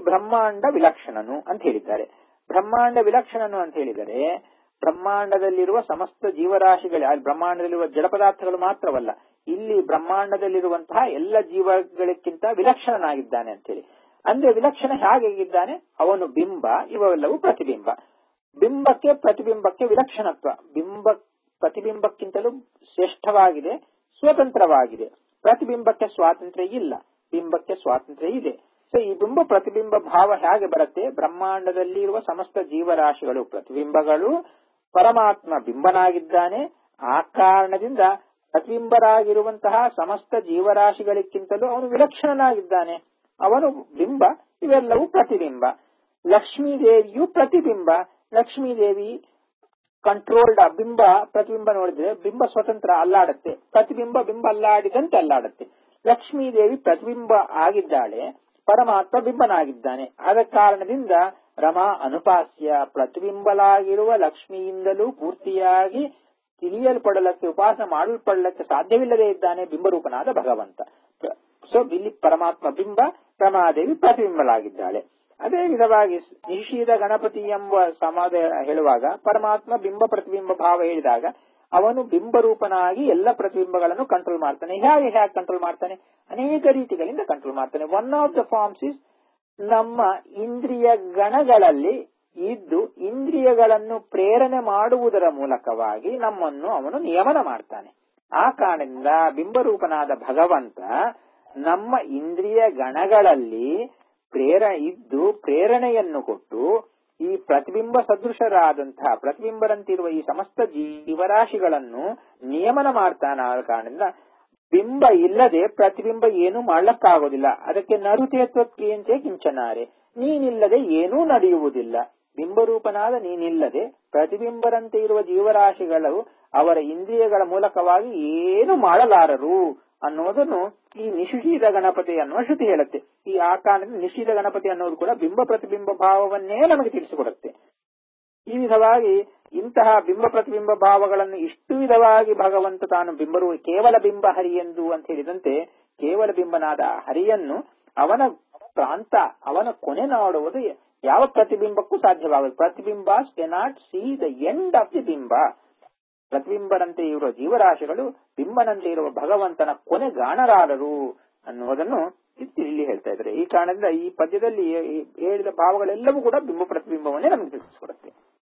ಬ್ರಹ್ಮಾಂಡ ವಿಲಕ್ಷಣನು ಅಂತ ಹೇಳಿದ್ದಾರೆ ಬ್ರಹ್ಮಾಂಡ ವಿಲಕ್ಷಣನು ಅಂತ ಹೇಳಿದರೆ ಬ್ರಹ್ಮಾಂಡದಲ್ಲಿರುವ ಸಮಸ್ತ ಜೀವರಾಶಿಗಳ ಅಲ್ಲಿ ಬ್ರಹ್ಮಾಂಡದಲ್ಲಿರುವ ಜಡ ಪದಾರ್ಥಗಳು ಮಾತ್ರವಲ್ಲ ಇಲ್ಲಿ ಬ್ರಹ್ಮಾಂಡದಲ್ಲಿರುವಂತಹ ಎಲ್ಲ ಜೀವಗಳಿಗಿಂತ ವಿಲಕ್ಷಣನಾಗಿದ್ದಾನೆ ಅಂತೇಳಿ ಅಂದ್ರೆ ವಿಲಕ್ಷಣ ಹೇಗಿದ್ದಾನೆ ಅವನು ಬಿಂಬ ಇವೆಲ್ಲವೂ ಪ್ರತಿಬಿಂಬ ಬಿಂಬಕ್ಕೆ ಪ್ರತಿಬಿಂಬಕ್ಕೆ ವಿಲಕ್ಷಣತ್ವ ಬಿಂಬ ಪ್ರತಿಬಿಂಬಕ್ಕಿಂತಲೂ ಶ್ರೇಷ್ಠವಾಗಿದೆ ಸ್ವತಂತ್ರವಾಗಿದೆ ಪ್ರತಿಬಿಂಬಕ್ಕೆ ಸ್ವಾತಂತ್ರ್ಯ ಇಲ್ಲ ಬಿಂಬಕ್ಕೆ ಸ್ವಾತಂತ್ರ್ಯ ಇದೆ ಸೊ ಈ ಬಿಂಬ ಪ್ರತಿಬಿಂಬ ಭಾವ ಹೇಗೆ ಬರುತ್ತೆ ಬ್ರಹ್ಮಾಂಡದಲ್ಲಿ ಇರುವ ಸಮಸ್ತ ಜೀವರಾಶಿಗಳು ಪ್ರತಿಬಿಂಬಗಳು ಪರಮಾತ್ಮ ಬಿಂಬನಾಗಿದ್ದಾನೆ ಆ ಕಾರಣದಿಂದ ಪ್ರತಿಬಿಂಬರಾಗಿರುವಂತಹ ಸಮಸ್ತ ಜೀವರಾಶಿಗಳಿಗಿಂತಲೂ ಅವನು ವಿಲಕ್ಷಣನಾಗಿದ್ದಾನೆ ಅವನು ಬಿಂಬ ಇವೆಲ್ಲವೂ ಪ್ರತಿಬಿಂಬ ಲಕ್ಷ್ಮೀ ದೇವಿಯು ಪ್ರತಿಬಿಂಬ ಲಕ್ಷ್ಮೀ ದೇವಿ ಕಂಟ್ರೋಲ್ಡ್ ಬಿಂಬ ಪ್ರತಿಬಿಂಬ ನೋಡಿದ್ರೆ ಬಿಂಬ ಸ್ವತಂತ್ರ ಅಲ್ಲಾಡುತ್ತೆ ಪ್ರತಿಬಿಂಬ ಬಿಂಬ ಅಲ್ಲಾಡಿದಂತೆ ಅಲ್ಲಾಡುತ್ತೆ ಲಕ್ಷ್ಮೀ ದೇವಿ ಪ್ರತಿಬಿಂಬ ಆಗಿದ್ದಾಳೆ ಪರಮಾತ್ಮ ಬಿಂಬನಾಗಿದ್ದಾನೆ ಆದ ಕಾರಣದಿಂದ ರಮಾ ಅನುಪಾಸ್ಯ ಪ್ರತಿಬಿಂಬಲಾಗಿರುವ ಲಕ್ಷ್ಮಿಯಿಂದಲೂ ಪೂರ್ತಿಯಾಗಿ ತಿಳಿಯಲ್ಪಡಲಕ್ಕೆ ಉಪಾಸನೆ ಮಾಡಲ್ಪಡಲಕ್ಕೆ ಸಾಧ್ಯವಿಲ್ಲದೆ ಇದ್ದಾನೆ ಬಿಂಬರೂಪನಾದ ಭಗವಂತ ಸೊ ಇಲ್ಲಿ ಪರಮಾತ್ಮ ಬಿಂಬ ರಮಾದೇವಿ ಪ್ರತಿಬಿಂಬಲಾಗಿದ್ದಾಳೆ ಅದೇ ವಿಧವಾಗಿ ನಿಷೀದ ಗಣಪತಿ ಎಂಬ ಸಮಾಧ ಹೇಳುವಾಗ ಪರಮಾತ್ಮ ಬಿಂಬ ಪ್ರತಿಬಿಂಬ ಭಾವ ಹೇಳಿದಾಗ ಅವನು ಬಿಂಬರೂಪನಾಗಿ ಎಲ್ಲ ಪ್ರತಿಬಿಂಬಗಳನ್ನು ಕಂಟ್ರೋಲ್ ಮಾಡ್ತಾನೆ ಹೇಗೆ ಹೇಗೆ ಕಂಟ್ರೋಲ್ ಮಾಡ್ತಾನೆ ಅನೇಕ ರೀತಿಗಳಿಂದ ಕಂಟ್ರೋಲ್ ಮಾಡ್ತಾನೆ one of the forms is ನಮ್ಮ ಇಂದ್ರಿಯ ಗಣಗಳಲ್ಲಿ ಇದ್ದು ಇಂದ್ರಿಯಗಳನ್ನು ಪ್ರೇರಣೆ ಮಾಡುವುದರ ಮೂಲಕವಾಗಿ ನಮ್ಮನ್ನು ಅವನು ನಿಯಮನ ಮಾಡ್ತಾನೆ ಆ ಕಾರಣದಿಂದ ಬಿಂಬರೂಪನಾದ ಭಗವಂತ ನಮ್ಮ ಇಂದ್ರಿಯ ಗಣಗಳಲ್ಲಿ ಪ್ರೇರ ಇದ್ದು ಪ್ರೇರಣೆಯನ್ನು ಕೊಟ್ಟು ಈ ಪ್ರತಿಬಿಂಬ ಸದೃಶರಾದಂತಹ ಪ್ರತಿಬಿಂಬರಂತಿರುವ ಈ ಸಮಸ್ತ ಜೀವರಾಶಿಗಳನ್ನು ನಿಯಮನ ಮಾಡ್ತಾನ ಆದ ಕಾರಣದಿಂದ ಬಿಂಬ ಇಲ್ಲದೆ ಪ್ರತಿಬಿಂಬ ಏನು ಮಾಡ್ಲಕ್ಕಾಗೋದಿಲ್ಲ ಅದಕ್ಕೆ ನರುತೇತ್ವಕ್ಕಿಯಂತೆ ಕಿಂಚನಾರೆ ನೀನಿಲ್ಲದೆ ಏನೂ ನಡೆಯುವುದಿಲ್ಲ ಬಿಂಬರೂಪನಾದ ನೀನಿಲ್ಲದೆ ಪ್ರತಿಬಿಂಬರಂತೆ ಇರುವ ಜೀವರಾಶಿಗಳು ಅವರ ಇಂದ್ರಿಯಗಳ ಮೂಲಕವಾಗಿ ಏನು ಮಾಡಲಾರರು ಅನ್ನೋದನ್ನು ಈ ನಿಷಿಧ ಗಣಪತಿ ಅನ್ನುವ ಶ್ರುತಿ ಹೇಳುತ್ತೆ ಈ ಆ ಕಾರಣದಿಂದ ನಿಷಿಧ ಗಣಪತಿ ಅನ್ನೋದು ಕೂಡ ಬಿಂಬ ಪ್ರತಿಬಿಂಬ ಭಾವವನ್ನೇ ನಮಗೆ ತಿಳಿಸಿಕೊಡುತ್ತೆ ಈ ವಿಧವಾಗಿ ಇಂತಹ ಬಿಂಬ ಪ್ರತಿಬಿಂಬ ಭಾವಗಳನ್ನು ಇಷ್ಟು ವಿಧವಾಗಿ ಭಗವಂತ ತಾನು ಬಿಂಬರು ಕೇವಲ ಬಿಂಬ ಹರಿ ಎಂದು ಅಂತ ಹೇಳಿದಂತೆ ಕೇವಲ ಬಿಂಬನಾದ ಹರಿಯನ್ನು ಅವನ ಪ್ರಾಂತ ಅವನ ಕೊನೆ ನೋಡುವುದು ಯಾವ ಪ್ರತಿಬಿಂಬಕ್ಕೂ ಸಾಧ್ಯವಾಗದು ಪ್ರತಿಬಿಂಬ cannot see the end of the ಬಿಂಬ ಪ್ರತಿಬಿಂಬರಂತೆ ಇರುವ ಜೀವರಾಶಿಗಳು ಬಿಂಬನಂತೆ ಇರುವ ಭಗವಂತನ ಕೊನೆಗಾಣರಾರರು ಅನ್ನುವುದನ್ನು ಇಲ್ಲಿ ಹೇಳ್ತಾ ಇದ್ದಾರೆ ಈ ಕಾರಣದಿಂದ ಈ ಪದ್ಯದಲ್ಲಿ ಹೇಳಿದ ಭಾವಗಳೆಲ್ಲವೂ ಕೂಡ ಬಿಂಬ ಪ್ರತಿಬಿಂಬವನ್ನೇ ನಮಗೆ ತಿಳಿಸಿಕೊಡುತ್ತೆ